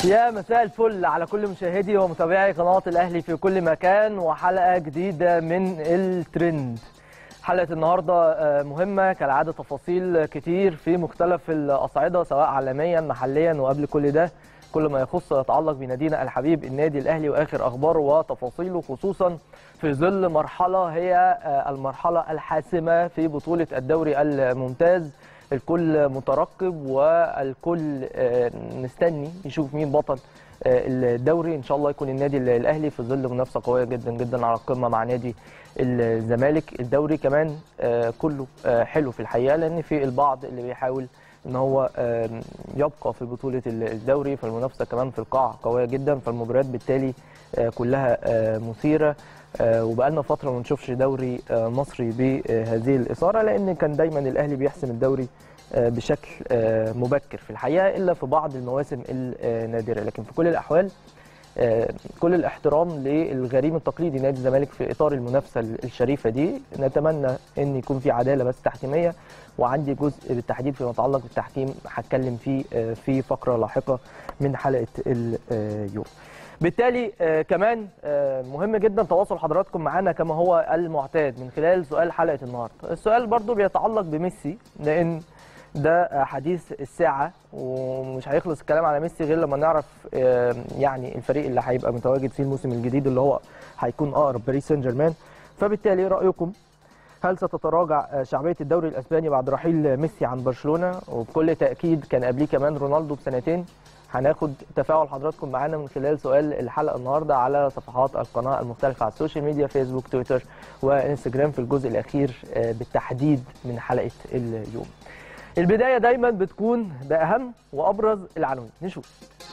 يا مساء الفل على كل مشاهدي ومتابعي قناة الأهلي في كل مكان وحلقة جديدة من الترند حلقة النهاردة آه، مهمة كالعادة تفاصيل كتير في مختلف الأصعدة سواء عالميا محليا وقبل كل ده كل ما يخص يتعلق بنادينا الحبيب النادي الأهلي وآخر أخباره وتفاصيله خصوصا في ظل مرحلة هي آه، المرحلة الحاسمة في بطولة الدوري الممتاز الكل مترقب والكل آه، مستني يشوف مين بطل آه، الدوري ان شاء الله يكون النادي الاهلي في ظل منافسه قويه جدا جدا على القمه مع نادي الزمالك الدوري كمان آه، كله آه، حلو في الحقيقه لان في البعض اللي بيحاول ان هو آه، يبقى في بطوله الدوري فالمنافسه كمان في القاع قويه جدا فالمباريات بالتالي آه، كلها آه، مثيره آه، وبقالنا فتره ما نشوفش دوري آه، مصري بهذه الاثاره لان كان دايما الاهلي بيحسم الدوري آه، بشكل آه، مبكر في الحقيقه الا في بعض المواسم النادره لكن في كل الاحوال آه، كل الاحترام للغريم التقليدي نادي الزمالك في اطار المنافسه الشريفه دي نتمنى ان يكون في عداله بس تحكيميه وعندي جزء بالتحديد فيما يتعلق بالتحكيم هتكلم فيه آه، في فقره لاحقه من حلقه اليوم. بالتالي آه، كمان آه، مهم جدا تواصل حضراتكم معنا كما هو المعتاد من خلال سؤال حلقه النهارده. السؤال برضو بيتعلق بميسي لان ده حديث الساعة ومش هيخلص الكلام على ميسي غير لما نعرف آه، يعني الفريق اللي هيبقى متواجد فيه الموسم الجديد اللي هو هيكون أقرب باريس سان جيرمان فبالتالي إيه رأيكم هل ستتراجع آه، شعبية الدوري الأسباني بعد رحيل ميسي عن برشلونة وبكل تأكيد كان قبليه كمان رونالدو بسنتين هناخد تفاعل حضراتكم معانا من خلال سؤال الحلقة النهاردة على صفحات القناة المختلفة على السوشيال ميديا فيسبوك تويتر وانستجرام في الجزء الأخير آه، بالتحديد من حلقة اليوم البداية دايما بتكون بأهم وأبرز العناوين نشوف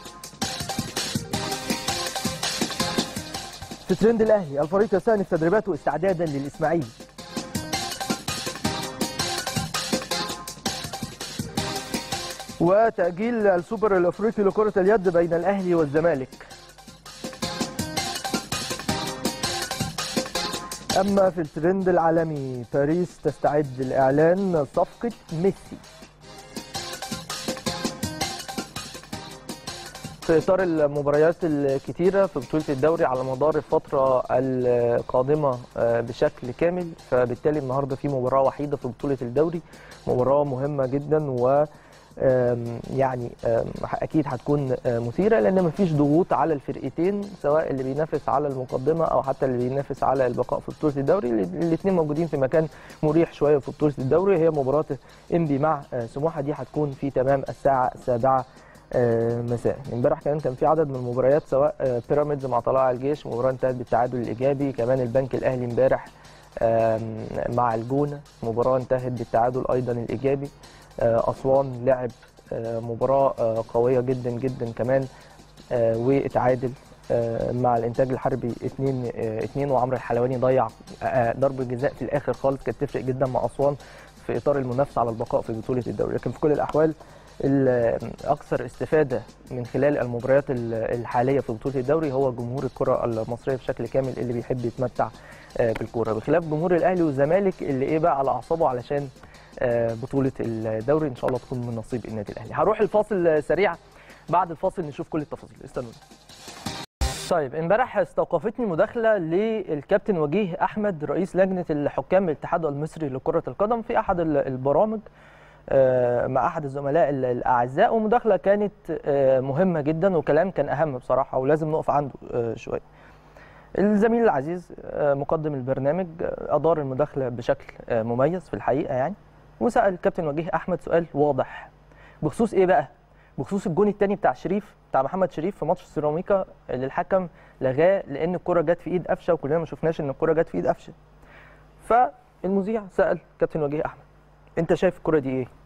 في ترند الأهلي الفريق يستأنف تدريباته استعدادا للإسماعيلي وتأجيل السوبر الأفريقي لكرة اليد بين الأهلي والزمالك أما في الترند العالمي باريس تستعد لإعلان صفقة ميسي في إطار المباريات الكتيرة في بطولة الدوري على مدار الفترة القادمة آه، بشكل كامل فبالتالي النهاردة في مباراة وحيدة في بطولة الدوري مباراة مهمة جدا و آم، يعني آم، اكيد هتكون آه، مثيره لان مفيش ضغوط على الفرقتين سواء اللي بينافس على المقدمه او حتى اللي بينافس على البقاء في بطوله الدوري الاثنين موجودين في مكان مريح شويه في بطوله الدوري هي مباراه انبي مع آه، سموحه دي هتكون في تمام الساعه السابعه آه، مساء امبارح كمان كان في عدد من المباريات سواء آه، بيراميدز مع طلائع الجيش مباراه انتهت بالتعادل الايجابي كمان البنك الاهلي امبارح آم، مع الجونه مباراه انتهت بالتعادل ايضا الايجابي آه، اسوان لعب آه، مباراه آه، قويه جدا جدا كمان آه، واتعادل آه، مع الانتاج الحربي 2 2 وعمرو الحلواني ضيع آه، ضربه جزاء في الاخر خالص كانت تفرق جدا مع اسوان في اطار المنافسه على البقاء في بطوله الدوري لكن في كل الاحوال الاكثر استفاده من خلال المباريات ال- الحاليه في بطوله الدوري هو جمهور الكره المصريه بشكل كامل اللي بيحب يتمتع آه، بالكوره بخلاف جمهور الاهلي والزمالك اللي ايه بقى على اعصابه علشان آه، بطوله الدوري ان شاء الله تكون من نصيب النادي الاهلي هروح الفاصل سريع بعد الفاصل نشوف كل التفاصيل استنوني طيب امبارح استوقفتني مداخله للكابتن وجيه احمد رئيس لجنه الحكام بالاتحاد المصري لكره القدم في احد ال- البرامج آه، مع احد الزملاء ال- الاعزاء ومداخله كانت آه، مهمه جدا وكلام كان اهم بصراحه ولازم نقف عنده آه، شويه الزميل العزيز آه، مقدم البرنامج آه، ادار المداخله بشكل آه، مميز في الحقيقه يعني وسال الكابتن وجيه احمد سؤال واضح بخصوص ايه بقى بخصوص الجون الثاني بتاع شريف بتاع محمد شريف في ماتش سيراميكا اللي الحكم لغاه لان الكره جت في ايد قفشه وكلنا ما شفناش ان الكره جت في ايد قفشه فالمذيع سال كابتن وجيه احمد انت شايف الكره دي ايه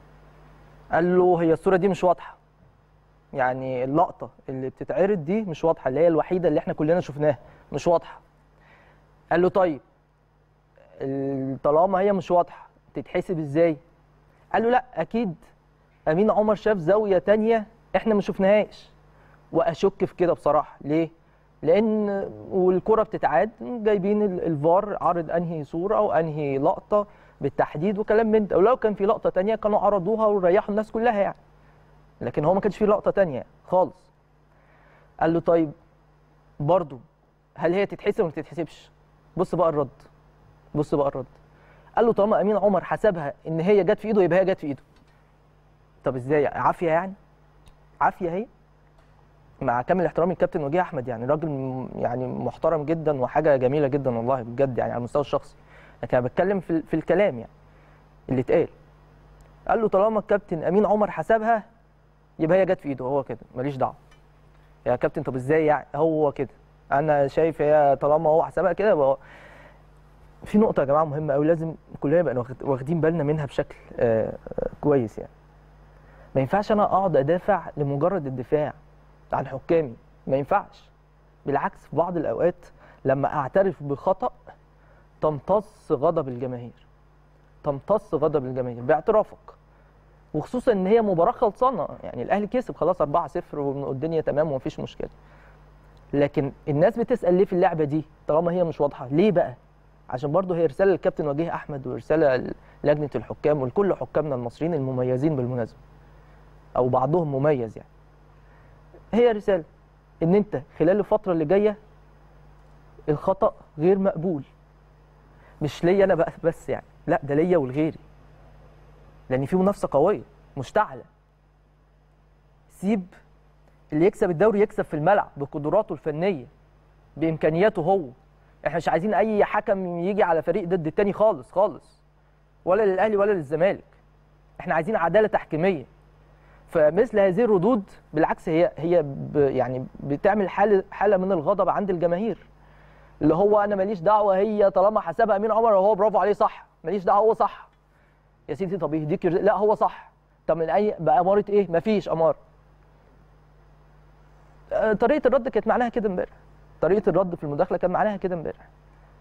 قال له هي الصوره دي مش واضحه يعني اللقطه اللي بتتعرض دي مش واضحه اللي هي الوحيده اللي احنا كلنا شفناها مش واضحه قال له طيب ال- طالما هي مش واضحه تتحسب ازاي قال له لا اكيد امين عمر شاف زاويه تانية احنا ما شفناهاش واشك في كده بصراحه ليه لان والكره بتتعاد جايبين ال- الفار عرض انهي صوره او انهي لقطه بالتحديد وكلام من ده ولو كان في لقطه تانية كانوا عرضوها وريحوا الناس كلها يعني لكن هو ما كانش في لقطه تانية خالص قال له طيب برضو هل هي تتحسب ولا ما تتحسبش بص بقى الرد بص بقى الرد قال له طالما امين عمر حسبها ان هي جت في ايده يبقى هي جت في ايده طب ازاي عافيه يعني عافيه هي مع كامل احترامي الكابتن وجيه احمد يعني راجل م- يعني محترم جدا وحاجه جميله جدا والله بجد يعني على المستوى الشخصي لكن انا بتكلم في, ال- في الكلام يعني اللي اتقال قال له طالما الكابتن امين عمر حسبها يبقى هي جت في ايده هو كده ماليش دعوه يا كابتن طب ازاي يعني هو كده انا شايف هي طالما هو حسبها كده يبقى هو- في نقطه يا جماعه مهمه قوي لازم كلنا نبقى واخد- واخدين بالنا منها بشكل آه، آه، كويس يعني ما ينفعش انا اقعد ادافع لمجرد الدفاع عن حكامي ما ينفعش بالعكس في بعض الاوقات لما اعترف بخطا تمتص غضب الجماهير تمتص غضب الجماهير باعترافك وخصوصا ان هي مباراه خلصانه يعني الاهلي كسب خلاص 4-0 والدنيا تمام ومفيش مشكله لكن الناس بتسال ليه في اللعبه دي طالما هي مش واضحه ليه بقى عشان برضه هي رساله للكابتن وجيه احمد ورساله لجنه الحكام ولكل حكامنا المصريين المميزين بالمناسبه او بعضهم مميز يعني هي رساله ان انت خلال الفتره اللي جايه الخطا غير مقبول مش ليا انا بقى بس يعني لا ده ليا ولغيري لان في منافسه قويه مشتعله سيب اللي يكسب الدوري يكسب في الملعب بقدراته الفنيه بامكانياته هو احنا مش عايزين اي حكم يجي على فريق ضد التاني خالص خالص ولا للاهلي ولا للزمالك احنا عايزين عداله تحكيميه فمثل هذه الردود بالعكس هي هي ب يعني بتعمل حاله حاله من الغضب عند الجماهير اللي هو انا ماليش دعوه هي طالما حسبها امين عمر وهو برافو عليه صح ماليش دعوه هو صح يا سيدي طب يهديك يرزق. لا هو صح طب من اي باماره ايه مفيش اماره آه، طريقه الرد كانت معناها كده امبارح طريقه الرد في المداخله كان معناها كده امبارح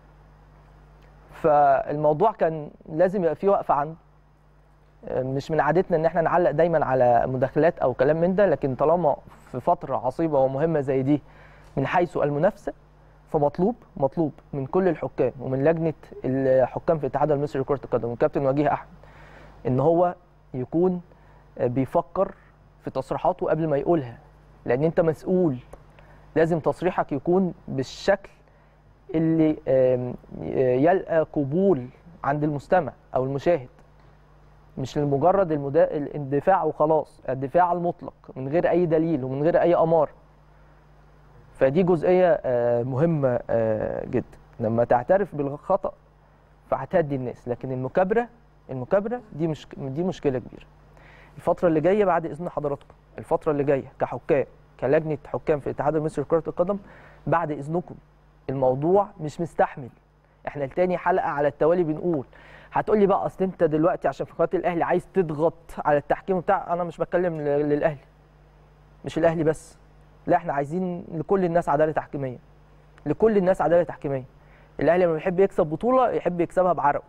فالموضوع كان لازم يبقى فيه وقفه عنده آه، مش من عادتنا ان احنا نعلق دايما على مداخلات او كلام من ده لكن طالما في فتره عصيبه ومهمه زي دي من حيث المنافسه فمطلوب مطلوب من كل الحكام ومن لجنه الحكام في الاتحاد المصري لكره القدم والكابتن وجيه احمد ان هو يكون بيفكر في تصريحاته قبل ما يقولها لان انت مسؤول لازم تصريحك يكون بالشكل اللي آم، يلقى قبول عند المستمع او المشاهد مش لمجرد المدا... الاندفاع وخلاص الدفاع المطلق من غير اي دليل ومن غير اي اماره فدي جزئيه آه، مهمه آه، جدا لما تعترف بالخطا فهتهدي الناس لكن المكابره المكابره دي مش دي مشكله كبيره الفتره اللي جايه بعد اذن حضراتكم الفتره اللي جايه كحكام كلجنه حكام في الاتحاد المصري لكره القدم بعد اذنكم الموضوع مش مستحمل احنا لتاني حلقه على التوالي بنقول هتقول لي بقى اصل انت دلوقتي عشان في قناه الاهلي عايز تضغط على التحكيم بتاع انا مش بتكلم ل- للاهلي مش الاهلي بس لا احنا عايزين لكل الناس عداله تحكيميه لكل الناس عداله تحكيميه الاهلي لما يحب يكسب بطوله يحب يكسبها بعرقه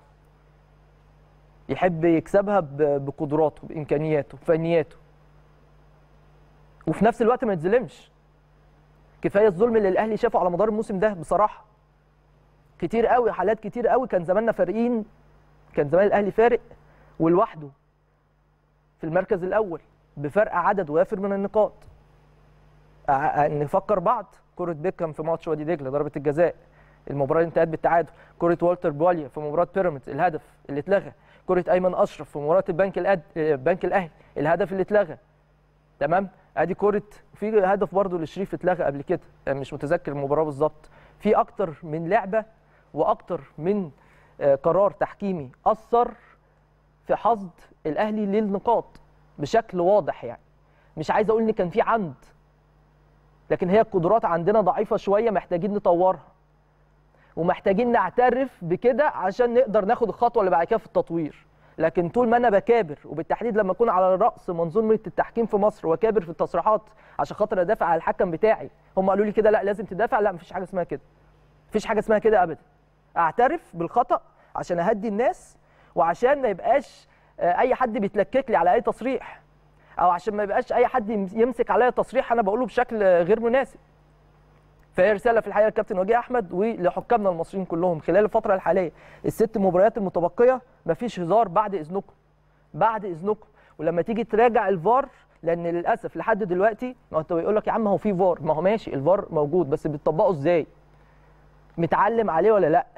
يحب يكسبها ب- بقدراته بامكانياته بفنياته وفي نفس الوقت ما يتظلمش كفايه الظلم اللي الاهلي شافه على مدار الموسم ده بصراحه كتير قوي حالات كتير قوي كان زماننا فارقين كان زمان الاهلي فارق ولوحده في المركز الاول بفرق عدد وافر من النقاط ع- نفكر بعض كرة بيكهام في ماتش وادي دجله ضربة الجزاء المباراة اللي انتهت بالتعادل كرة والتر بواليا في مباراة بيراميدز الهدف اللي اتلغى كرة ايمن اشرف في مباراة البنك الأد... البنك الاهلي الهدف اللي اتلغى تمام ادي كرة في هدف برضه لشريف اتلغى قبل كده مش متذكر المباراة بالظبط في اكتر من لعبة واكتر من آه، قرار تحكيمي اثر في حصد الاهلي للنقاط بشكل واضح يعني مش عايز اقول ان كان في عمد لكن هي القدرات عندنا ضعيفه شويه محتاجين نطورها ومحتاجين نعترف بكده عشان نقدر ناخد الخطوه اللي بعد كده في التطوير لكن طول ما انا بكابر وبالتحديد لما اكون على راس منظومه التحكيم في مصر وكابر في التصريحات عشان خاطر ادافع على الحكم بتاعي هم قالوا لي كده لا لازم تدافع لا مفيش حاجه اسمها كده مفيش حاجه اسمها كده ابدا اعترف بالخطا عشان اهدي الناس وعشان ما يبقاش آه، اي حد بيتلكك لي على اي تصريح او عشان ما يبقاش اي حد يمس- يمسك عليا تصريح انا بقوله بشكل آه، غير مناسب فهي رساله في الحقيقه للكابتن وجيه احمد ولحكامنا المصريين كلهم خلال الفتره الحاليه الست مباريات المتبقيه مفيش هزار بعد اذنكم بعد اذنكم ولما تيجي تراجع الفار لان للاسف لحد دلوقتي ما انت بيقول لك يا عم هو في فار ما هو ماشي الفار موجود بس بتطبقه ازاي متعلم عليه ولا لا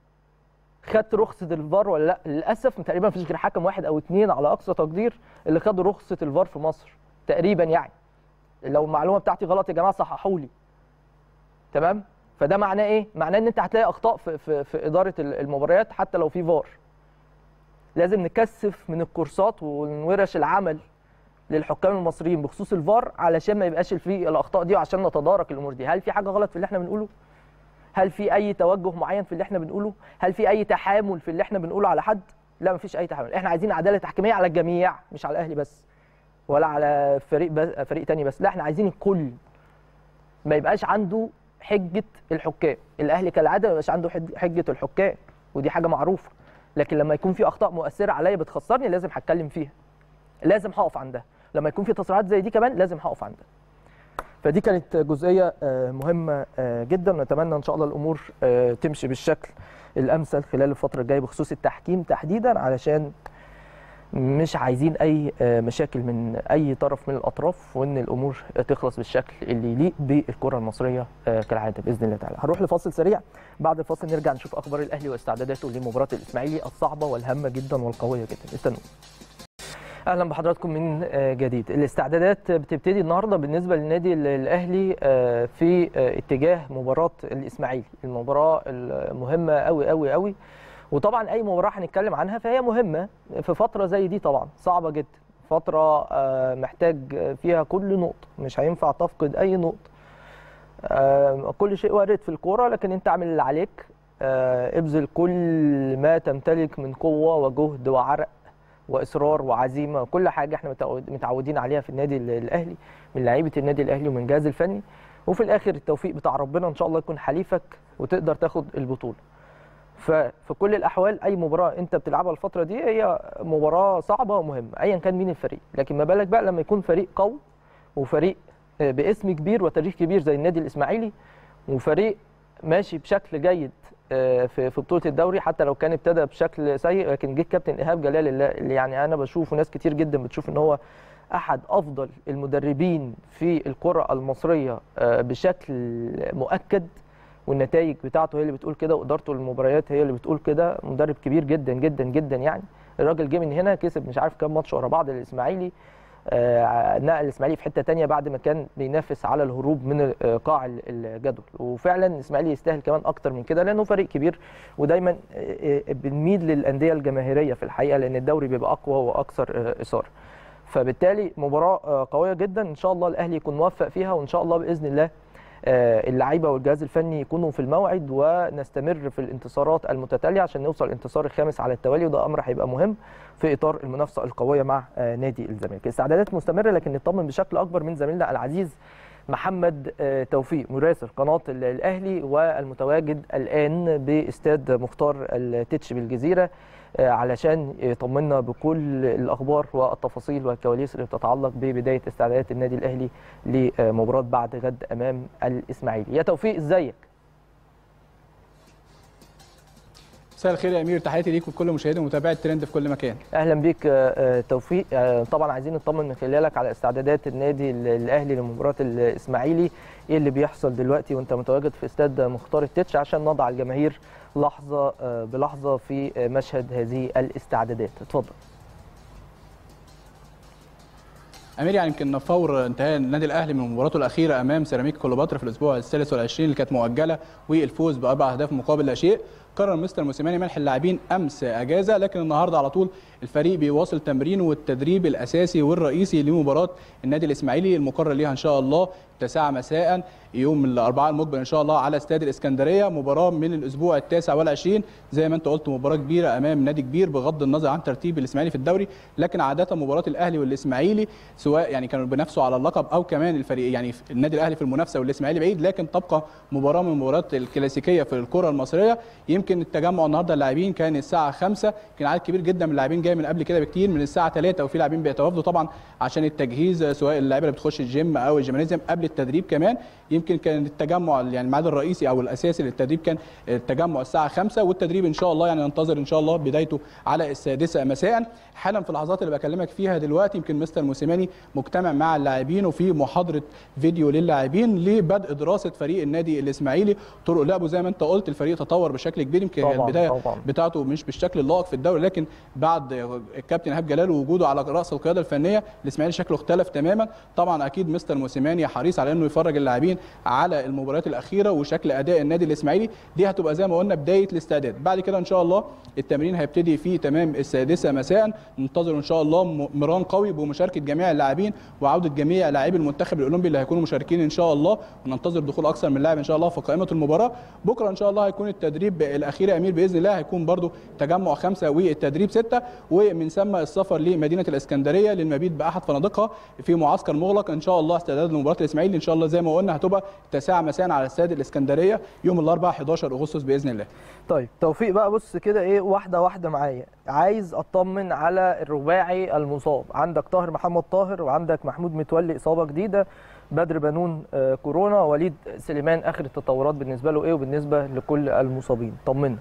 خدت رخصه الفار ولا لا للاسف تقريبا مفيش غير حكم واحد او اتنين على اقصى تقدير اللي خدوا رخصه الفار في مصر تقريبا يعني لو المعلومه بتاعتي غلط يا جماعه صححوا لي تمام فده معناه ايه معناه ان انت هتلاقي اخطاء في, في, في اداره المباريات حتى لو في فار لازم نكثف من الكورسات وورش العمل للحكام المصريين بخصوص الفار علشان ما يبقاش فيه الاخطاء دي وعشان نتدارك الامور دي هل في حاجه غلط في اللي احنا بنقوله هل في اي توجه معين في اللي احنا بنقوله هل في اي تحامل في اللي احنا بنقوله على حد لا مفيش اي تحامل احنا عايزين عداله تحكيميه على الجميع مش على الاهلي بس ولا على فريق بس فريق تاني بس لا احنا عايزين الكل ما يبقاش عنده حجه الحكام الاهلي كالعاده ما يبقاش عنده حجه الحكام ودي حاجه معروفه لكن لما يكون في اخطاء مؤثره عليا بتخسرني لازم هتكلم فيها لازم هقف عندها لما يكون في تصريحات زي دي كمان لازم هقف عندها فدي كانت جزئيه مهمه جدا ونتمنى ان شاء الله الامور تمشي بالشكل الامثل خلال الفتره الجايه بخصوص التحكيم تحديدا علشان مش عايزين اي مشاكل من اي طرف من الاطراف وان الامور تخلص بالشكل اللي يليق بالكره المصريه كالعاده باذن الله تعالى هنروح لفاصل سريع بعد الفاصل نرجع نشوف اخبار الاهلي واستعداداته لمباراه الاسماعيلي الصعبه والهامه جدا والقويه جدا استنوا اهلا بحضراتكم من جديد الاستعدادات بتبتدي النهارده بالنسبه للنادي الاهلي في اتجاه مباراه الاسماعيلي المباراه المهمه قوي قوي قوي وطبعا اي مباراه هنتكلم عنها فهي مهمه في فتره زي دي طبعا صعبه جدا فتره محتاج فيها كل نقطه مش هينفع تفقد اي نقطه كل شيء وارد في الكوره لكن انت اعمل اللي عليك ابذل كل ما تمتلك من قوه وجهد وعرق واصرار وعزيمه كل حاجه احنا متعودين عليها في النادي الاهلي من لعيبه النادي الاهلي ومن الجهاز الفني وفي الاخر التوفيق بتاع ربنا ان شاء الله يكون حليفك وتقدر تاخد البطوله ففي كل الاحوال اي مباراه انت بتلعبها الفتره دي هي مباراه صعبه ومهمه ايا كان مين الفريق لكن ما بالك بقى لما يكون فريق قوي وفريق باسم كبير وتاريخ كبير زي النادي الاسماعيلي وفريق ماشي بشكل جيد في في بطوله الدوري حتى لو كان ابتدى بشكل سيء لكن جه كابتن ايهاب جلال اللي يعني انا بشوف وناس كتير جدا بتشوف ان هو احد افضل المدربين في الكره المصريه بشكل مؤكد والنتائج بتاعته هي اللي بتقول كده وادارته للمباريات هي اللي بتقول كده مدرب كبير جدا جدا جدا يعني الراجل جه من هنا كسب مش عارف كام ماتش ورا بعض الاسماعيلي آه نقل الاسماعيلي في حته تانية بعد ما كان بينافس على الهروب من قاع الجدول وفعلا الاسماعيلي يستاهل كمان اكتر من كده لانه فريق كبير ودايما بنميل للانديه الجماهيريه في الحقيقه لان الدوري بيبقى اقوى واكثر اثاره فبالتالي مباراه قويه جدا ان شاء الله الاهلي يكون موفق فيها وان شاء الله باذن الله اللعيبه والجهاز الفني يكونوا في الموعد ونستمر في الانتصارات المتتاليه عشان نوصل الانتصار الخامس على التوالي وده امر هيبقى مهم في اطار المنافسه القويه مع نادي الزمالك. الاستعدادات مستمره لكن نطمن بشكل اكبر من زميلنا العزيز محمد توفيق مراسل قناه الاهلي والمتواجد الان باستاد مختار التتش بالجزيره علشان يطمنا بكل الاخبار والتفاصيل والكواليس اللي بتتعلق ببدايه استعدادات النادي الاهلي لمباراه بعد غد امام الاسماعيلي يا توفيق ازيك مساء الخير يا امير تحياتي ليك وكل مشاهدي ومتابعي الترند في كل مكان اهلا بيك توفيق طبعا عايزين نطمن من خلالك على استعدادات النادي الاهلي لمباراه الاسماعيلي ايه اللي بيحصل دلوقتي وانت متواجد في استاد مختار التتش عشان نضع الجماهير لحظه بلحظه في مشهد هذه الاستعدادات اتفضل امير يعني يمكن فور انتهاء النادي الاهلي من مباراته الاخيره امام سيراميك كليوباترا في الاسبوع الثالث والعشرين اللي كانت مؤجله والفوز باربع اهداف مقابل لا شيء قرر مستر موسيماني منح اللاعبين امس اجازه لكن النهارده على طول الفريق بيواصل تمرينه والتدريب الاساسي والرئيسي لمباراه النادي الاسماعيلي المقرر ليها ان شاء الله 9 مساء يوم الاربعاء المقبل ان شاء الله على استاد الاسكندريه مباراه من الاسبوع التاسع والعشرين زي ما انت قلت مباراه كبيره امام نادي كبير بغض النظر عن ترتيب الاسماعيلي في الدوري لكن عاده مباراه الاهلي والاسماعيلي سواء يعني كانوا بينافسوا على اللقب او كمان الفريق يعني النادي الاهلي في المنافسه والاسماعيلي بعيد لكن تبقى مباراه من المباريات الكلاسيكيه في الكره المصريه يمكن يمكن التجمع النهارده اللاعبين كان الساعه 5 كان عدد كبير جدا من اللاعبين جاي من قبل كده بكتير من الساعه 3 وفي لاعبين بيتوافدوا طبعا عشان التجهيز سواء اللعيبه اللي بتخش الجيم او الجيمنازيوم قبل التدريب كمان يمكن كان التجمع يعني الميعاد الرئيسي او الاساسي للتدريب كان التجمع الساعه 5 والتدريب ان شاء الله يعني ننتظر ان شاء الله بدايته على السادسه مساء حالا في اللحظات اللي بكلمك فيها دلوقتي يمكن مستر موسيماني مجتمع مع اللاعبين وفي محاضره فيديو للاعبين لبدء الدراسه فريق النادي الاسماعيلي طرق لعبه زي ما انت قلت الفريق تطور بشكل كبير يمكن طبعاً، البدايه طبعاً. بتاعته مش بالشكل اللائق في الدوري لكن بعد الكابتن ايهاب جلال ووجوده على راس القياده الفنيه الاسماعيلي شكله اختلف تماما طبعا اكيد مستر موسيماني حريص على انه يفرج اللاعبين على المباريات الاخيره وشكل اداء النادي الاسماعيلي دي هتبقى زي ما قلنا بدايه الاستعداد بعد كده ان شاء الله التمرين هيبتدي في تمام السادسه مساء ننتظر ان شاء الله م- مران قوي بمشاركه جميع اللاعبين وعوده جميع لاعبي المنتخب الاولمبي اللي هيكونوا مشاركين ان شاء الله وننتظر دخول اكثر من لاعب ان شاء الله في قائمه المباراه بكره ان شاء الله هيكون التدريب الاخير يا امير باذن الله هيكون برضو تجمع خمسه والتدريب سته ومن ثم السفر لمدينه الاسكندريه للمبيت باحد فنادقها في معسكر مغلق ان شاء الله استعداد لمباراه الاسماعيلي ان شاء الله زي ما قلنا هتبقى 9 مساء على استاد الاسكندريه يوم الاربعاء 11 اغسطس باذن الله طيب توفيق بقى بص كده ايه واحده واحده معايا عايز اطمن على الرباعي المصاب عندك طاهر محمد طاهر وعندك محمود متولي اصابه جديده بدر بنون آه، كورونا وليد سليمان اخر التطورات بالنسبه له ايه وبالنسبه لكل المصابين طمنا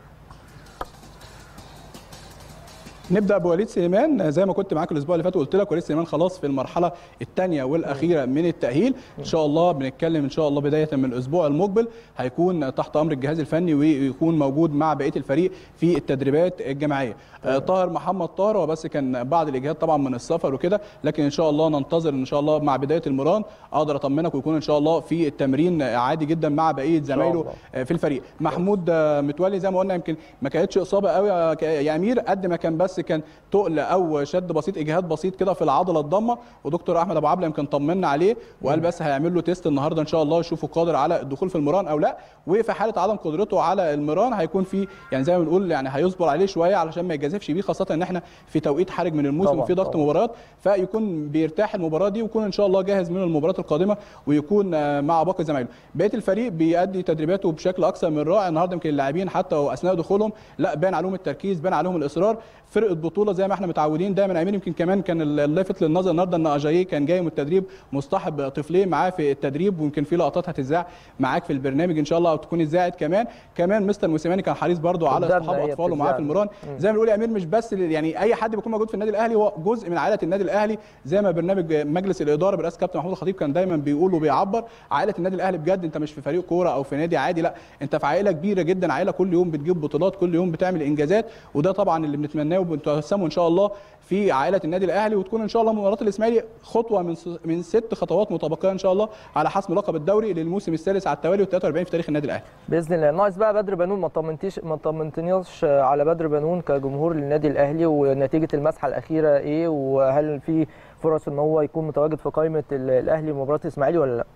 نبدا بوليد سليمان زي ما كنت معاك الاسبوع اللي فات وقلت لك وليد سليمان خلاص في المرحله الثانيه والاخيره من التاهيل ان شاء الله بنتكلم ان شاء الله بدايه من الاسبوع المقبل هيكون تحت امر الجهاز الفني ويكون موجود مع بقيه الفريق في التدريبات الجماعيه آه، طاهر محمد طاهر هو بس كان بعض الاجهاد طبعا من السفر وكده لكن ان شاء الله ننتظر ان شاء الله مع بدايه المران اقدر اطمنك ويكون ان شاء الله في التمرين عادي جدا مع بقيه زمايله الله. في الفريق محمود آه، متولي زي ما قلنا يمكن ما كانتش اصابه قوي يا ك- يا امير قد ما كان بس كان تقل او شد بسيط اجهاد بسيط كده في العضله الضمه ودكتور احمد ابو عبله يمكن طمنا عليه وقال بس هيعمل له تيست النهارده ان شاء الله يشوفه قادر على الدخول في المران او لا وفي حاله عدم قدرته على المران هيكون في يعني زي ما بنقول يعني هيصبر عليه شويه علشان ما يجازفش بيه خاصه ان احنا في توقيت حرج من الموسم طبعاً، وفي ضغط طبعاً. مباريات فيكون بيرتاح المباراه دي ويكون ان شاء الله جاهز من المباراه القادمه ويكون آه، مع باقي زمايله بقيه الفريق بيأدي تدريباته بشكل اكثر من رائع النهارده يمكن اللاعبين حتى واثناء دخولهم لا بان عليهم التركيز بان عليهم الاصرار فرقه بطوله زي ما احنا متعودين دايما امين يمكن كمان كان اللافت للنظر النهارده ان اجاييه كان جاي من التدريب مصطحب طفلين معاه في التدريب ويمكن في لقطات هتذاع معاك في البرنامج ان شاء الله او تكون اتذاعت كمان كمان مستر موسيماني كان حريص برضو على قدامنا اصحاب هي اطفاله معاه في بتذاع. المران زي ما بنقول يا امير مش بس ل- يعني اي حد بيكون موجود في النادي الاهلي هو جزء من عائله النادي الاهلي زي ما برنامج مجلس الاداره برئاسه كابتن محمود الخطيب كان دايما بيقول وبيعبر عائله النادي الاهلي بجد انت مش في فريق كوره او في نادي عادي لا انت في عائله كبيره جدا عائله كل يوم بتجيب بطولات كل يوم بتعمل انجازات وده طبعا اللي بنتمناه وبنتوسمه ان شاء الله في عائله النادي الاهلي وتكون ان شاء الله مباراه الاسماعيلي خطوه من س- من ست خطوات متبقيه ان شاء الله على حسم لقب الدوري للموسم الثالث على التوالي و43 في تاريخ النادي الاهلي باذن الله ناقص بقى بدر بنون ما طمنتيش ما طمنتنيش على بدر بنون كجمهور للنادي الاهلي ونتيجه المسحه الاخيره ايه وهل في فرص ان هو يكون متواجد في قائمه ال- الاهلي مباراه الاسماعيلي ولا لا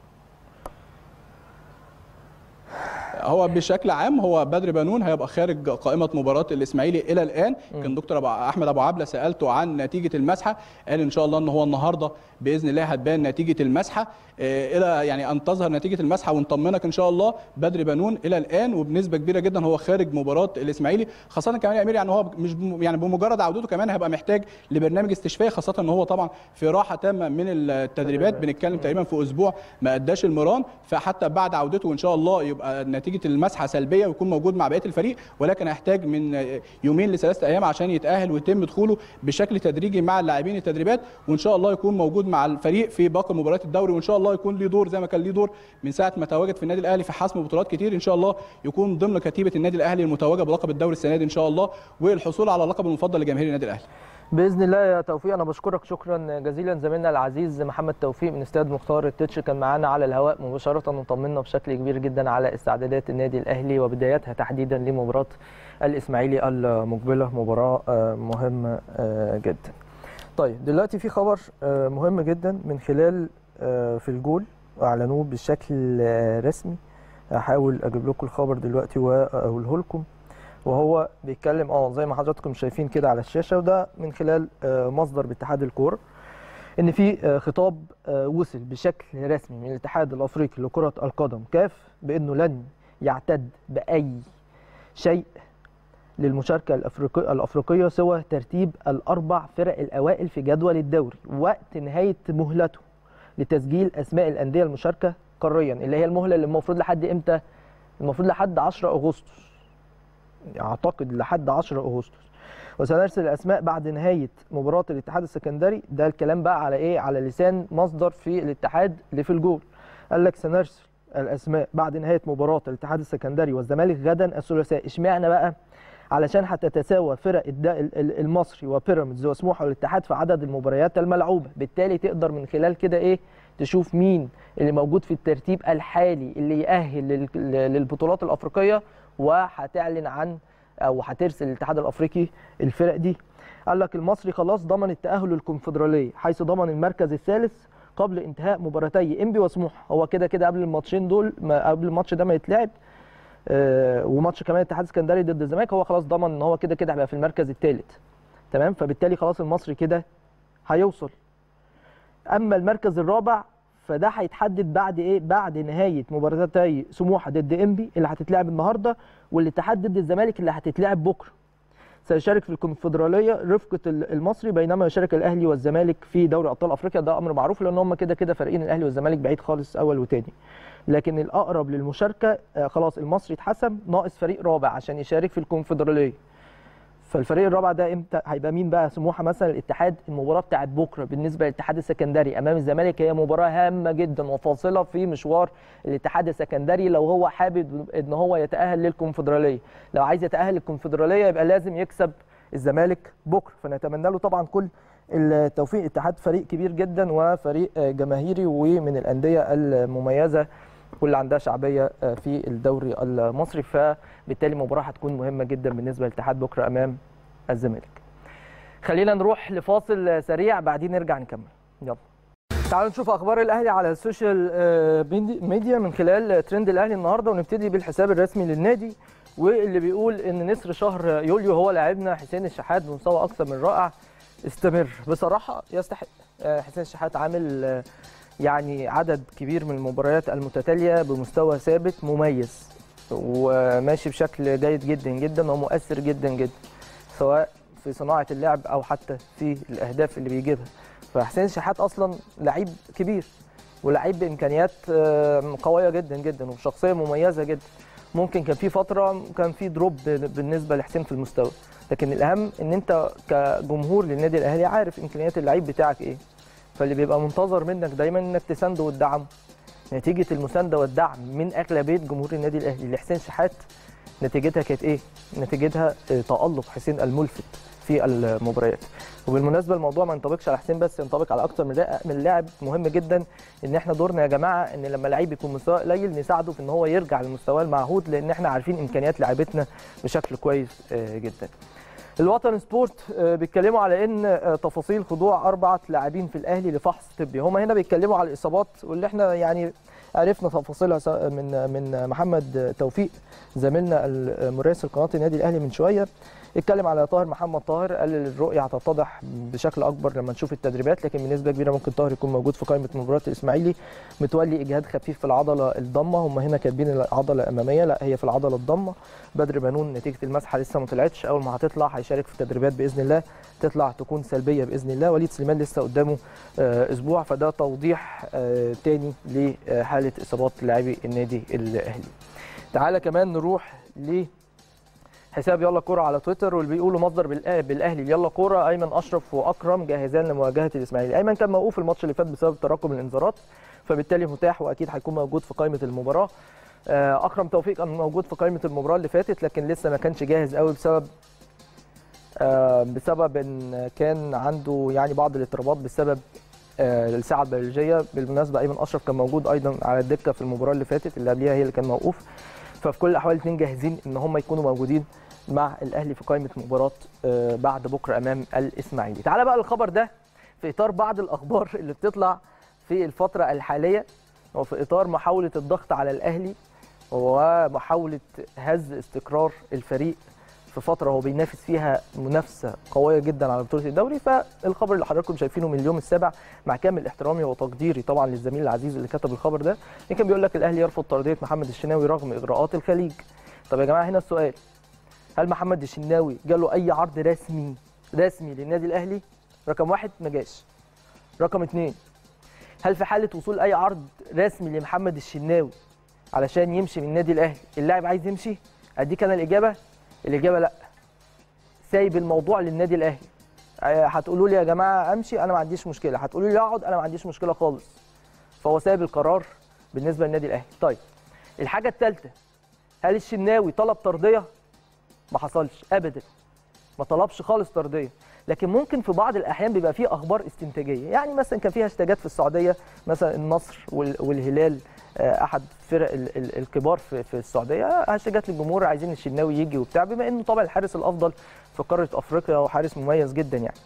هو بشكل عام هو بدر بنون هيبقى خارج قائمه مباراه الاسماعيلي الى الان كان دكتور أبو احمد ابو عبله سالته عن نتيجه المسحه قال ان شاء الله ان هو النهارده باذن الله هتبان نتيجه المسحه آه، الى يعني ان تظهر نتيجه المسحه ونطمنك ان شاء الله بدر بنون الى الان وبنسبه كبيره جدا هو خارج مباراه الاسماعيلي خاصه كمان يا امير يعني هو مش بم- يعني بمجرد عودته كمان هيبقى محتاج لبرنامج استشفائي خاصه ان هو طبعا في راحه تامه من التدريبات بنتكلم تقريبا في اسبوع ما اداش المران فحتى بعد عودته ان شاء الله يبقى نتيجه المسحه سلبيه ويكون موجود مع بقيه الفريق ولكن هيحتاج من يومين لثلاثه ايام عشان يتاهل ويتم دخوله بشكل تدريجي مع اللاعبين التدريبات وان شاء الله يكون موجود مع الفريق في باقي مباريات الدوري وان شاء الله يكون ليه دور زي ما كان ليه دور من ساعه ما تواجد في النادي الاهلي في حسم بطولات كتير ان شاء الله يكون ضمن كتيبه النادي الاهلي المتوجه بلقب الدوري السنه دي ان شاء الله والحصول على اللقب المفضل لجماهير النادي الاهلي باذن الله يا توفيق انا بشكرك شكرا جزيلا زميلنا العزيز محمد توفيق من استاد مختار التتش كان معانا على الهواء مباشره وطمنا بشكل كبير جدا على استعدادات النادي الاهلي وبدايتها تحديدا لمباراه الاسماعيلي المقبله مباراه آه، مهمه آه، جدا. طيب دلوقتي في خبر آه، مهم جدا من خلال آه، في الجول اعلنوه بشكل آه، رسمي هحاول اجيب لكم الخبر دلوقتي واقوله لكم وهو بيتكلم اه زي ما حضراتكم شايفين كده على الشاشه وده من خلال آه، مصدر باتحاد الكوره ان في آه، خطاب آه، وصل بشكل رسمي من الاتحاد الافريقي لكره القدم كاف بانه لن يعتد باي شيء للمشاركة الأفريقية, الأفريقية سوى ترتيب الأربع فرق الأوائل في جدول الدوري وقت نهاية مهلته لتسجيل أسماء الأندية المشاركة قاريا اللي هي المهلة اللي المفروض لحد إمتى؟ المفروض لحد 10 أغسطس أعتقد لحد 10 أغسطس وسنرسل الأسماء بعد نهاية مباراة الاتحاد السكندري ده الكلام بقى على إيه؟ على لسان مصدر في الاتحاد اللي في الجول قال لك سنرسل الأسماء بعد نهاية مباراة الاتحاد السكندري والزمالك غدا الثلاثاء اشمعنى بقى؟ علشان هتتساوى فرق المصري وبيراميدز وسموحه والاتحاد في عدد المباريات الملعوبه بالتالي تقدر من خلال كده ايه تشوف مين اللي موجود في الترتيب الحالي اللي يأهل للبطولات الافريقيه وهتعلن عن او هترسل الاتحاد الافريقي الفرق دي قال لك المصري خلاص ضمن التاهل للكونفدراليه حيث ضمن المركز الثالث قبل انتهاء مباراتي انبي وسموحه هو كده كده قبل الماتشين دول ما قبل الماتش ده ما يتلعب آه وماتش كمان الاتحاد السكندري ضد الزمالك هو خلاص ضمن ان هو كده كده هيبقى في المركز الثالث تمام فبالتالي خلاص المصري كده هيوصل اما المركز الرابع فده هيتحدد بعد ايه بعد نهايه مباراتي سموحه ضد انبي اللي هتتلعب النهارده والاتحاد ضد الزمالك اللي هتتلعب بكره سيشارك في الكونفدراليه رفقه المصري بينما يشارك الاهلي والزمالك في دوري ابطال افريقيا ده امر معروف لان هم كده كده فريقين الاهلي والزمالك بعيد خالص اول وثاني لكن الاقرب للمشاركه آه خلاص المصري اتحسم ناقص فريق رابع عشان يشارك في الكونفدراليه فالفريق الرابع ده امتى هيبقى مين بقى سموحه مثلا الاتحاد المباراه بتاعت بكره بالنسبه للاتحاد السكندري امام الزمالك هي مباراه هامه جدا وفاصله في مشوار الاتحاد السكندري لو هو حابب ان هو يتاهل للكونفدراليه لو عايز يتاهل للكونفدراليه يبقى لازم يكسب الزمالك بكره فنتمنى له طبعا كل التوفيق الاتحاد فريق كبير جدا وفريق جماهيري ومن الانديه المميزه واللي عندها شعبيه في الدوري المصري فبالتالي المباراه هتكون مهمه جدا بالنسبه للاتحاد بكره امام الزمالك. خلينا نروح لفاصل سريع بعدين نرجع نكمل. يلا. تعالوا نشوف اخبار الاهلي على السوشيال ميديا من خلال ترند الاهلي النهارده ونبتدي بالحساب الرسمي للنادي واللي بيقول ان نسر شهر يوليو هو لاعبنا حسين الشحات بمستوى اكثر من رائع استمر بصراحه يستحق حسين الشحات عامل يعني عدد كبير من المباريات المتتاليه بمستوى ثابت مميز وماشي بشكل جيد جدا جدا ومؤثر جدا جدا سواء في صناعه اللعب او حتى في الاهداف اللي بيجيبها فحسين شحات اصلا لعيب كبير ولعيب بامكانيات قويه جدا جدا وشخصيه مميزه جدا ممكن كان في فتره كان في دروب بالنسبه لحسين في المستوى لكن الاهم ان انت كجمهور للنادي الاهلي عارف امكانيات اللعيب بتاعك ايه فاللي بيبقى منتظر منك دايما انك تسانده وتدعمه نتيجه المسانده والدعم من اغلبيه جمهور النادي الاهلي لحسين شحات نتيجتها كانت ايه نتيجتها تالق حسين الملفت في المباريات وبالمناسبه الموضوع ما ينطبقش على حسين بس ينطبق على اكتر من لاعب مهم جدا ان احنا دورنا يا جماعه ان لما لعيب يكون مستواه قليل نساعده في ان هو يرجع لمستواه المعهود لان احنا عارفين امكانيات لاعبتنا بشكل كويس جدا الوطن سبورت بيتكلموا على ان تفاصيل خضوع اربعه لاعبين في الاهلي لفحص طبي هم هنا بيتكلموا على الاصابات واللي احنا يعني عرفنا تفاصيلها من من محمد توفيق زميلنا المراسل قناه النادي الاهلي من شويه اتكلم على طاهر محمد طاهر قال الرؤيه هتتضح بشكل اكبر لما نشوف التدريبات لكن بنسبه كبيره ممكن طاهر يكون موجود في قائمه مباراه الاسماعيلي متولي اجهاد خفيف في العضله الضمه هم هنا كاتبين العضله الاماميه لا هي في العضله الضمه بدر بنون نتيجه المسحه لسه ما طلعتش اول ما هتطلع هيشارك في التدريبات باذن الله تطلع تكون سلبيه باذن الله وليد سليمان لسه قدامه اسبوع فده توضيح تاني لحاله اصابات لاعبي النادي الاهلي تعالى كمان نروح ل حساب يلا كوره على تويتر واللي بيقولوا مصدر بالاهلي يلا كوره ايمن اشرف واكرم جاهزان لمواجهه الاسماعيلي ايمن كان موقوف الماتش اللي فات بسبب تراكم الانذارات فبالتالي متاح واكيد هيكون موجود في قائمه المباراه اكرم توفيق كان موجود في قائمه المباراه اللي فاتت لكن لسه ما كانش جاهز قوي بسبب بسبب ان كان عنده يعني بعض الاضطرابات بسبب الساعه البيولوجيه بالمناسبه ايمن اشرف كان موجود ايضا على الدكه في المباراه اللي فاتت اللي قبليها هي اللي كان موقوف ففي كل الاحوال الاثنين جاهزين ان هم يكونوا موجودين مع الاهلي في قائمه مباراه بعد بكره امام الاسماعيلي تعال بقى الخبر ده في اطار بعض الاخبار اللي بتطلع في الفتره الحاليه وفي اطار محاوله الضغط على الاهلي ومحاوله هز استقرار الفريق في فتره هو بينافس فيها منافسه قويه جدا على بطوله الدوري فالخبر اللي حضراتكم شايفينه من اليوم السابع مع كامل احترامي وتقديري طبعا للزميل العزيز اللي كتب الخبر ده كان بيقول لك الاهلي يرفض طرديه محمد الشناوي رغم اجراءات الخليج طب يا جماعه هنا السؤال هل محمد الشناوي جاله اي عرض رسمي رسمي للنادي الاهلي رقم واحد ما جاش رقم اثنين هل في حاله وصول اي عرض رسمي لمحمد الشناوي علشان يمشي من النادي الاهلي اللاعب عايز يمشي اديك انا الاجابه الاجابه لا سايب الموضوع للنادي الاهلي آه، هتقولوا لي يا جماعه امشي انا ما عنديش مشكله هتقولوا لي اقعد انا ما عنديش مشكله خالص فهو سايب القرار بالنسبه للنادي الاهلي طيب الحاجه الثالثه هل الشناوي طلب ترضيه ما حصلش ابدا ما طلبش خالص ترضيه لكن ممكن في بعض الاحيان بيبقى فيه اخبار استنتاجيه يعني مثلا كان في هاشتاجات في السعوديه مثلا النصر وال- والهلال آه، احد فرق ال- ال- الكبار في في السعوديه هاشتاجات للجمهور عايزين الشناوي يجي وبتاع بما انه طبعا الحارس الافضل في قاره افريقيا وحارس مميز جدا يعني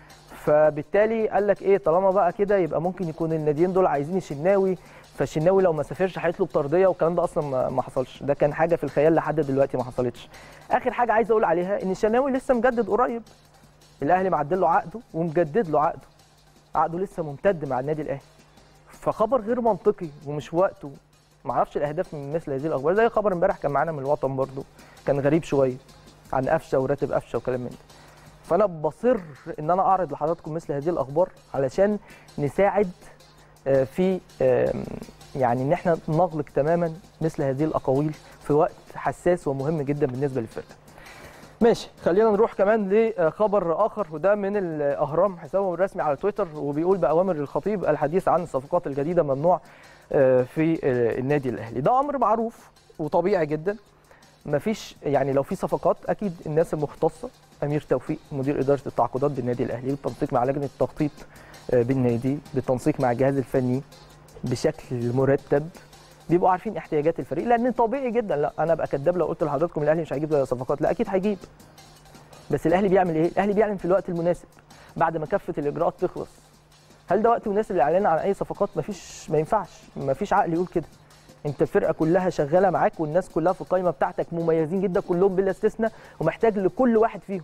فبالتالي قال لك ايه طالما بقى كده يبقى ممكن يكون الناديين دول عايزين الشناوي فالشناوي لو ما سافرش هيطلب ترضيه والكلام ده اصلا ما- ما حصلش ده كان حاجه في الخيال لحد دلوقتي ما حصلتش اخر حاجه عايز اقول عليها ان الشناوي لسه مجدد قريب الاهلي معدل له عقده ومجدد له عقده عقده لسه ممتد مع النادي الاهلي فخبر غير منطقي ومش وقته ما اعرفش الاهداف من مثل هذه الاخبار زي خبر امبارح كان معانا من الوطن برضو كان غريب شويه عن قفشه وراتب قفشه وكلام من ده فانا بصر ان انا اعرض لحضراتكم مثل هذه الاخبار علشان نساعد آه، في آم، يعني ان احنا نغلق تماما مثل هذه الاقاويل في وقت حساس ومهم جدا بالنسبه للفرقه ماشي خلينا نروح كمان لخبر اخر وده من الاهرام حسابه الرسمي على تويتر وبيقول باوامر الخطيب الحديث عن الصفقات الجديده ممنوع آه، في آه، النادي الاهلي ده امر معروف وطبيعي جدا مفيش يعني لو في صفقات اكيد الناس المختصه امير توفيق مدير اداره التعاقدات بالنادي الاهلي بالتنسيق مع لجنه التخطيط آه، بالنادي بالتنسيق مع الجهاز الفني بشكل مرتب بيبقوا عارفين احتياجات الفريق لان طبيعي جدا لا انا ابقى كداب لو قلت لحضراتكم الاهلي مش هيجيب صفقات لا اكيد هيجيب بس الاهلي بيعمل ايه الاهلي بيعلن في الوقت المناسب بعد ما كافه الاجراءات تخلص هل ده وقت مناسب للاعلان عن اي صفقات مفيش ما ينفعش مفيش عقل يقول كده انت الفرقه كلها شغاله معاك والناس كلها في القائمه بتاعتك مميزين جدا كلهم بلا استثناء ومحتاج لكل واحد فيهم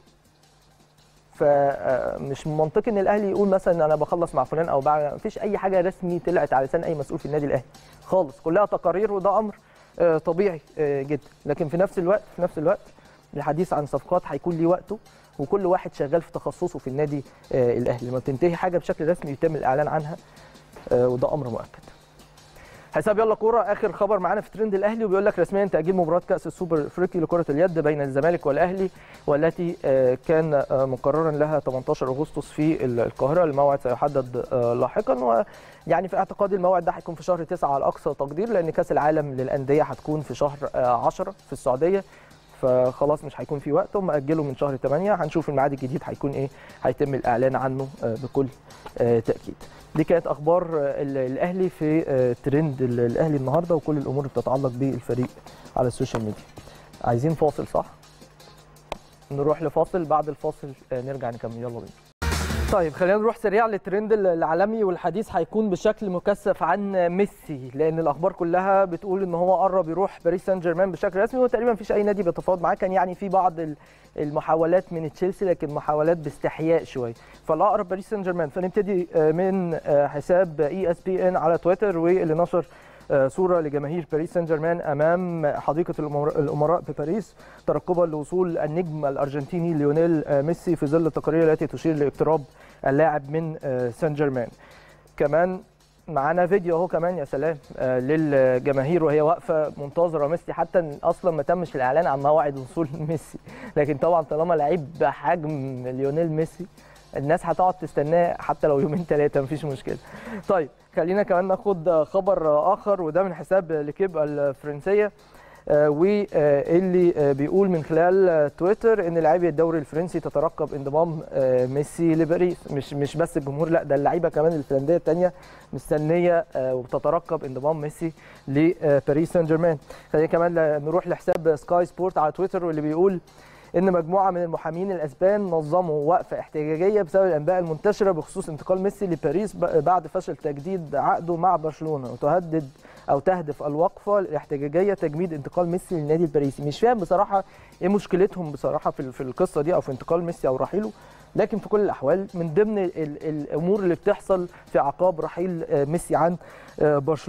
فمش منطقي ان الاهلي يقول مثلا انا بخلص مع فلان او بعد مفيش اي حاجه رسمي طلعت على لسان اي مسؤول في النادي الاهلي خالص كلها تقارير وده امر آه، طبيعي آه، جدا لكن في نفس الوقت في نفس الوقت الحديث عن صفقات هيكون ليه وقته وكل واحد شغال في تخصصه في النادي آه، الاهلي لما بتنتهي حاجه بشكل رسمي يتم الاعلان عنها آه، وده امر مؤكد حساب يلا كوره اخر خبر معانا في ترند الاهلي وبيقول لك رسميا تاجيل مباراه كاس السوبر الافريقي لكره اليد بين الزمالك والاهلي والتي آه، كان آه، مقررا لها 18 اغسطس في ال- القاهره الموعد سيحدد آه، لاحقا ويعني في اعتقادي الموعد ده هيكون في شهر 9 على اقصى تقدير لان كاس العالم للانديه هتكون في شهر آه، 10 في السعوديه فخلاص مش هيكون في وقت هم اجلوا من شهر 8 هنشوف الميعاد الجديد هيكون ايه هيتم الاعلان عنه آه، بكل آه، تاكيد دي كانت اخبار آه، ال- الاهلي في آه، ترند ال- الاهلي النهارده وكل الامور اللي بتتعلق بالفريق على السوشيال ميديا عايزين فاصل صح نروح لفاصل بعد الفاصل آه، نرجع نكمل يلا بينا طيب خلينا نروح سريع للترند العالمي والحديث هيكون بشكل مكثف عن ميسي لان الاخبار كلها بتقول ان هو قرب يروح باريس سان جيرمان بشكل رسمي وتقريبا مفيش اي نادي بيتفاوض معاه كان يعني في بعض ال- المحاولات من تشيلسي لكن محاولات باستحياء شويه فالاقرب باريس سان جيرمان فنبتدي آه، من آه، حساب اي اس بي ان على تويتر واللي نشر آه، صوره لجماهير باريس سان جيرمان امام حديقه الأمر- الامراء بباريس ترقبا لوصول النجم الارجنتيني ليونيل آه، ميسي في ظل التقارير التي تشير لاقتراب اللاعب من آه، سان جيرمان كمان معانا فيديو اهو كمان يا سلام آه، للجماهير وهي واقفه منتظره ميسي حتى اصلا ما تمش الاعلان عن موعد وصول ميسي لكن طبعا طالما لعيب بحجم ليونيل ميسي الناس هتقعد تستناه حتى لو يومين ثلاثه مفيش مشكله طيب خلينا كمان ناخد خبر اخر وده من حساب لكيب الفرنسيه آه، واللي آه، بيقول من خلال آه، تويتر ان لاعبي الدوري الفرنسي تترقب انضمام آه، ميسي لباريس مش مش بس الجمهور لا ده اللعيبه كمان الفنلنديه الثانيه مستنيه آه، وبتترقب انضمام ميسي لباريس سان جيرمان خلينا كمان نروح لحساب سكاي سبورت على تويتر واللي بيقول ان مجموعه من المحامين الاسبان نظموا وقفه احتجاجيه بسبب الانباء المنتشره بخصوص انتقال ميسي لباريس ب- بعد فشل تجديد عقده مع برشلونه وتهدد او تهدف الوقفه الاحتجاجيه تجميد انتقال ميسي للنادي الباريسي مش فاهم بصراحه ايه مشكلتهم بصراحه في في القصه دي او في انتقال ميسي او رحيله لكن في كل الاحوال من ضمن ال- الامور اللي بتحصل في اعقاب رحيل آه، ميسي عن آه، برشلونه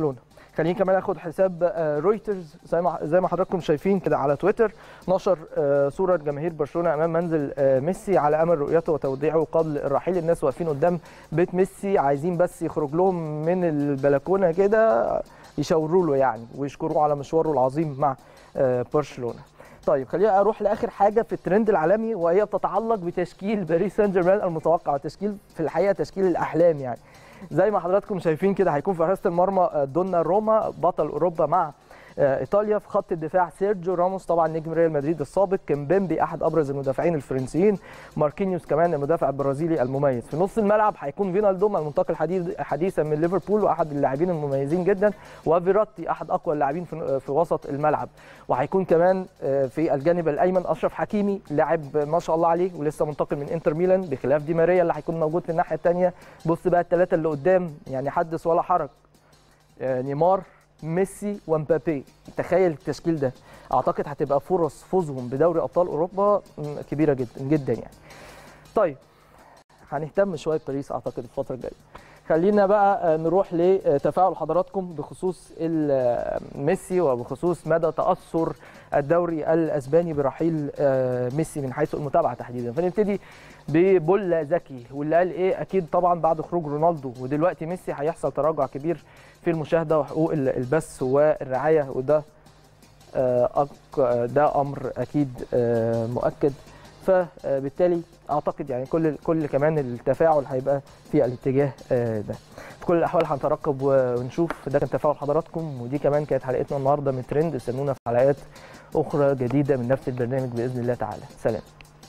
خليني كمان اخد حساب آه، رويترز زي ما زي ما حضراتكم شايفين كده على تويتر نشر آه، صوره جماهير برشلونه امام منزل آه، ميسي على امل رؤيته وتوديعه قبل الرحيل الناس واقفين قدام بيت ميسي عايزين بس يخرج لهم من البلكونه كده يشاوروا له يعني ويشكروه على مشواره العظيم مع آه، برشلونه طيب خلينا اروح لاخر حاجه في الترند العالمي وهي بتتعلق بتشكيل باريس سان جيرمان المتوقع تشكيل في الحقيقه تشكيل الاحلام يعني زي ما حضراتكم شايفين كده هيكون في حراسه المرمى آه، دونا روما بطل اوروبا مع آه، ايطاليا في خط الدفاع سيرجيو راموس طبعا نجم ريال مدريد السابق كيمبيمبي احد ابرز المدافعين الفرنسيين ماركينيوس كمان المدافع البرازيلي المميز في نص الملعب هيكون فينالدوم المنتقل حديث- حديثا من ليفربول واحد اللاعبين المميزين جدا وفيراتي احد اقوى اللاعبين في في وسط الملعب وهيكون كمان آه، في الجانب الايمن اشرف حكيمي لاعب ما شاء الله عليه ولسه منتقل من انتر ميلان بخلاف دي ماريا اللي هيكون موجود في الناحيه الثانيه بص بقى الثلاثه اللي قدام يعني حدث ولا حرج آه، نيمار ميسي ومبابي تخيل التشكيل ده اعتقد هتبقى فرص فوزهم بدوري ابطال اوروبا م، كبيره جدا جدا يعني طيب هنهتم شويه باريس اعتقد الفتره الجايه خلينا بقى آه، نروح لتفاعل حضراتكم بخصوص ال- آه، ميسي وبخصوص مدى تاثر الدوري الاسباني برحيل آه، ميسي من حيث المتابعه تحديدا فنبتدي ببولا زكي واللي قال ايه اكيد طبعا بعد خروج رونالدو ودلوقتي ميسي هيحصل تراجع كبير في المشاهده وحقوق ال- البث والرعايه وده آه، أك- آه، ده امر اكيد آه، مؤكد فبالتالي اعتقد يعني كل كل كمان التفاعل هيبقى في الاتجاه آه، ده في كل الاحوال هنترقب ونشوف ده كان تفاعل حضراتكم ودي كمان كانت حلقتنا النهارده من ترند استنونا في حلقات اخرى جديده من نفس البرنامج باذن الله تعالى سلام